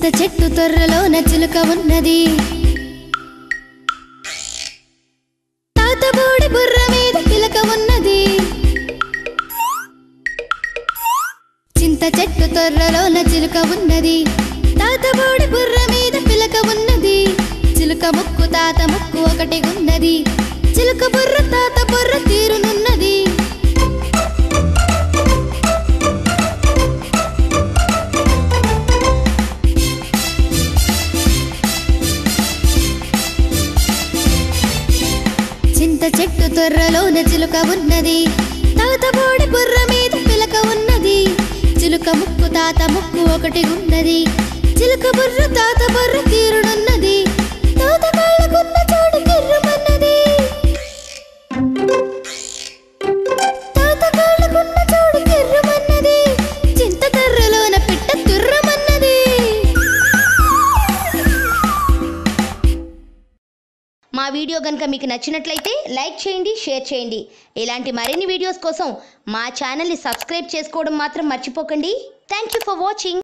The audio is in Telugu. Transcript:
చెట్టు తొర్రలోన చిలుక ఉన్నది తాతబోడి బుర్ర మీద పిలక ఉన్నది చింత చెట్టు తొర్రలోన చిలుక ఉన్నది తాతబోడి బుర్ర మీద పిలక ఉన్నది చిలుక ముక్కు తాత ముక్కు ఒకటి ఉన్నది చిలుక బుర్ర తాత బుర్ర తీరునున్నది చింత చెట్టు తొర్రలోన చిలుక ఉన్నది తాతబోడి బుర్ర మీద పిలక ఉన్నది చిలుక ముక్కు తాత ముక్కు ఒకటి ఉన్నది చిలుక బుర్ర తాత బుర్ర తీరునున్నది తాత కాళ్ళకున్న చోటు కిర్రుమన్నది తాత కాళ్ళకున్న చోటు కిర్రుమన్నది చింత తర్రలోన పిట్ట తుర్రమన్నది మా వీడియో కనుక మీకు నచ్చినట్లయితే లైక్ చేయండి షేర్ చేయండి ఇలాంటి మరిన్ని వీడియోస్ కోసం మా ఛానల్ని సబ్స్క్రైబ్ చేసుకోవడం మాత్రం మర్చిపోకండి థ్యాంక్ యూ ఫర్ వాచింగ్